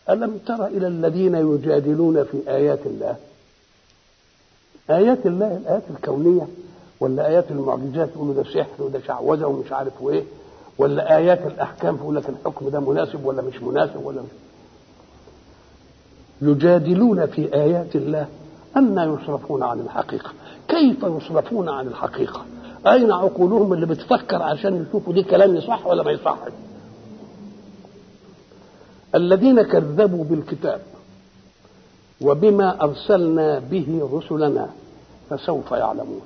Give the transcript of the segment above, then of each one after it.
ألم تر إلى الذين يجادلون في آيات الله آيات الله الآيات الكونية ولا آيات المعجزات يقولوا ده سحر وده شعوذة ومش عارف وإيه ولا آيات الأحكام يقول لك الحكم ده مناسب ولا مش مناسب ولا مش يجادلون في آيات الله أن يصرفون عن الحقيقة كيف يصرفون عن الحقيقة أين عقولهم اللي بتفكر عشان يشوفوا دي كلام يصح ولا ما يصحش الذين كذبوا بالكتاب وبما أرسلنا به رسلنا فسوف يعلمون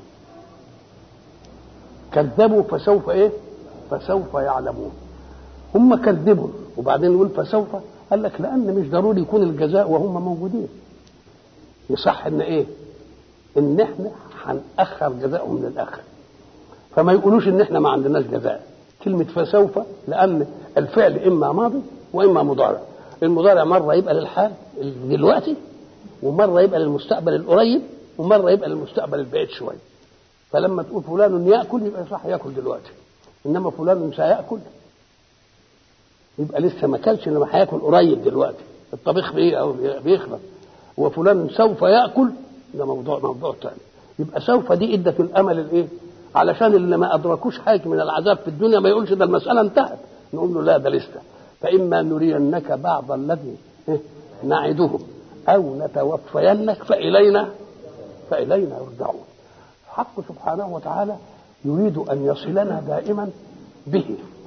كذبوا فسوف إيه فسوف يعلمون هم كذبوا وبعدين يقول فسوف قال لك لأن مش ضروري يكون الجزاء وهم موجودين يصح ان ايه ان احنا هنأخر جزاءهم للآخر فما يقولوش ان احنا ما عندناش جزاء كلمة فسوف لأن الفعل إما ماضي وإما مضارع المضارع مرة يبقى للحال دلوقتي ومرة يبقى للمستقبل القريب ومرة يبقى للمستقبل البعيد شوية فلما تقول فلان يأكل يبقى صح يأكل دلوقتي إنما فلان مش هيأكل يبقى لسه ما كلش انما هياكل قريب دلوقتي الطبيخ بيه او بيخلص وفلان سوف ياكل ده موضوع موضوع ثاني يبقى سوف دي ادة الامل الايه علشان اللي ما ادركوش حاجه من العذاب في الدنيا ما يقولش ده المساله انتهت نقول له لا ده لسه فاما نرينك بعض الذي نعدهم او نتوفينك فالينا فالينا يرجعون حق سبحانه وتعالى يريد ان يصلنا دائما به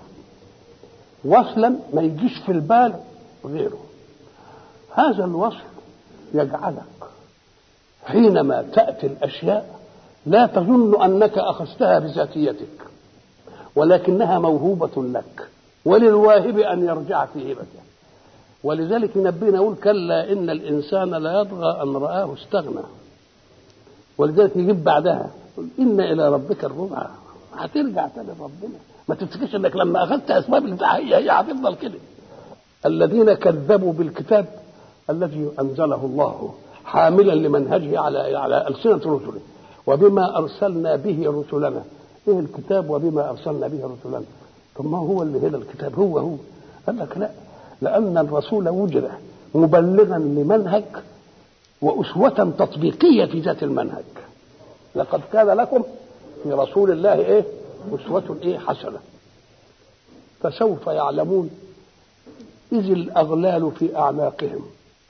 وصلا ما يجيش في البال غيره هذا الوصل يجعلك حينما تأتي الأشياء لا تظن أنك أخذتها بذاتيتك ولكنها موهوبة لك وللواهب أن يرجع في هبته ولذلك نبينا يقول كلا إن الإنسان لا يطغى أن رآه استغنى ولذلك يجيب بعدها إن إلى ربك الرجعى هترجع تاني لربنا ما تفتكرش انك لما اخذت اسباب البتاع هي هي هتفضل كده الذين كذبوا بالكتاب الذي انزله الله حاملا لمنهجه على على السنه رسله وبما ارسلنا به رسلنا ايه الكتاب وبما ارسلنا به رسلنا طب ما هو اللي هنا الكتاب هو هو قال لك لا لان الرسول وجد مبلغا لمنهج واسوه تطبيقيه في ذات المنهج لقد كان لكم في رسول الله ايه أسوة إيه حسنة فسوف يعلمون إذ الأغلال في أعناقهم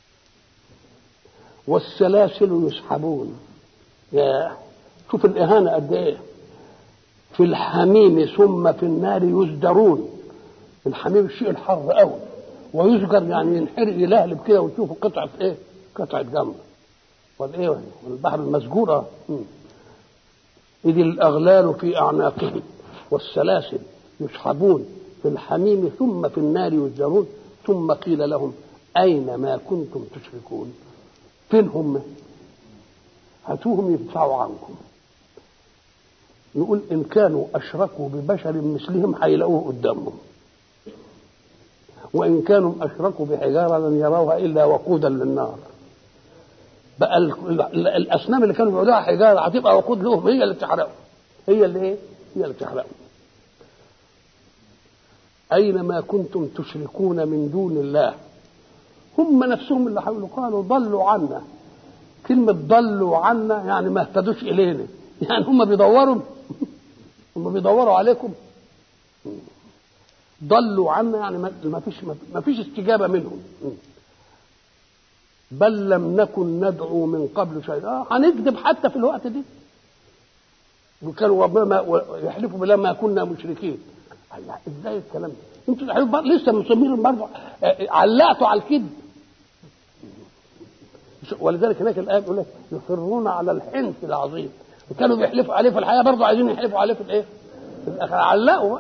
والسلاسل يسحبون يا شوف الإهانة قد إيه في الحميم ثم في النار يزدرون الحميم الشيء الحر قوي ويزجر يعني ينحرق يلهلب كده وتشوفوا قطعة إيه؟ قطعة جمر والإيه والبحر المسجورة إذ الأغلال في أعناقهم والسلاسل يسحبون في الحميم ثم في النار يزجرون ثم قيل لهم أين ما كنتم تشركون فين هم هاتوهم يدفعوا عنكم يقول إن كانوا أشركوا ببشر مثلهم هيلاقوه قدامهم وإن كانوا أشركوا بحجارة لن يروها إلا وقودا للنار بقى الأصنام اللي كانوا بيعملوها حجارة هتبقى وقود لهم هي اللي بتحرقهم هي اللي إيه؟ هي اللي بتحرقهم أينما كنتم تشركون من دون الله هم نفسهم اللي حاولوا قالوا ضلوا عنا كلمة ضلوا عنا يعني ما اهتدوش إلينا يعني هم بيدوروا هم بيدوروا عليكم ضلوا عنا يعني ما فيش ما فيش استجابة منهم بل لم نكن ندعو من قبل شيئا آه هنكذب حتى في الوقت دي وكانوا وما يحلفوا بالله ما كنا مشركين ازاي الكلام ده انتوا تحلفوا لسه مصممين برضه علقتوا على الكذب ولذلك هناك الايه بيقول لك يصرون على الحنث العظيم وكانوا بيحلفوا عليه في الحياه برضه عايزين يحلفوا عليه في الايه؟ في الاخره علقوا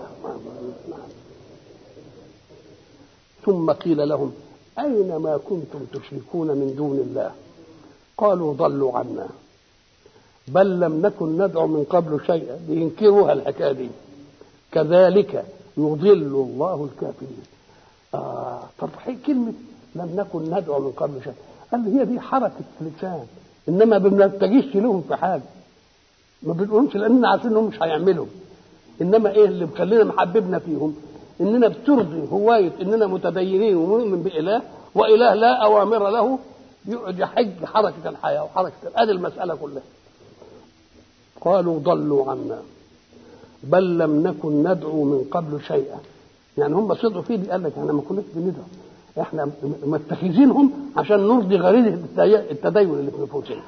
ثم قيل لهم أين ما كنتم تشركون من دون الله قالوا ضلوا عنا بل لم نكن ندعو من قبل شيئا بينكروها الحكاية دي كذلك يضل الله الكافرين آه طب كلمة لم نكن ندعو من قبل شيئا قال هي دي حركة لسان إنما ما بنلتجيش لهم في حاجة ما بنقولهمش لأننا عارفين إنهم مش هيعملوا إنما إيه اللي مخلينا محببنا فيهم اننا بترضي هوايه اننا متدينين ومؤمن باله واله لا اوامر له يقعد يحج حركه الحياه وحركه ادي المساله كلها قالوا ضلوا عنا بل لم نكن ندعو من قبل شيئا يعني هم صدقوا فيه قال لك احنا ما كناش بندعو احنا متخذينهم عشان نرضي غريزه التدين اللي في نفوسنا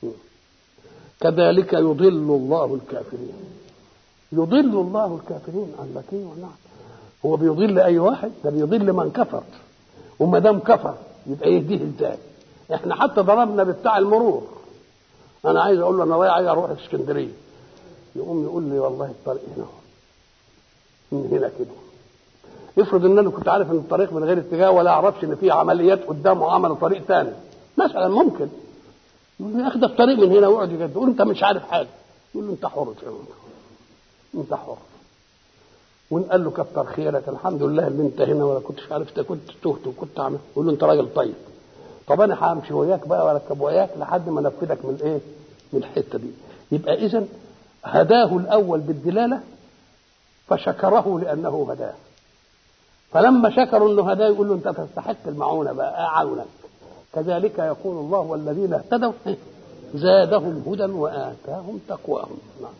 كذلك يضل الله الكافرين يضل الله الكافرين قال لك ايه نعم هو بيضل اي واحد ده بيضل من كفر وما دام كفر يبقى يهديه ازاي احنا حتى ضربنا بتاع المرور انا عايز اقول له انا رايح عايز اروح اسكندريه يقوم يقول لي والله الطريق هنا من هنا كده افرض ان انا كنت عارف ان الطريق من غير اتجاه ولا اعرفش ان في عمليات قدامه وعملوا طريق ثاني مثلا ممكن يقول لي اخد الطريق من هنا ويقعد يجد يقول انت مش عارف حاجه يقول له انت حر انت حر وان قال له كتر خيرك الحمد لله اللي انت هنا ولا كنتش عارف كنت تهت وكنت عامل يقول له انت راجل طيب طب انا همشي وياك بقى واركب وياك لحد ما انفذك من ايه؟ من الحته دي يبقى اذا هداه الاول بالدلاله فشكره لانه هداه فلما شكروا انه هداه يقول له انت تستحق المعونه بقى اعاونك كذلك يقول الله والذين اهتدوا زادهم هدى واتاهم تقواهم نعم.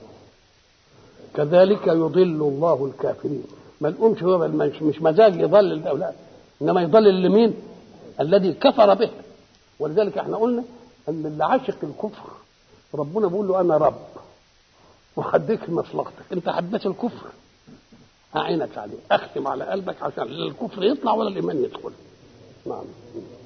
كذلك يضل الله الكافرين ما نقومش هو مش, مش مزاج يضلل الاولاد انما يضلل لمين؟ الذي كفر به ولذلك احنا قلنا ان اللي عاشق الكفر ربنا بيقول له انا رب وهديك مصلحتك انت حبيت الكفر اعينك عليه اختم على قلبك عشان لا الكفر يطلع ولا الايمان يدخل نعم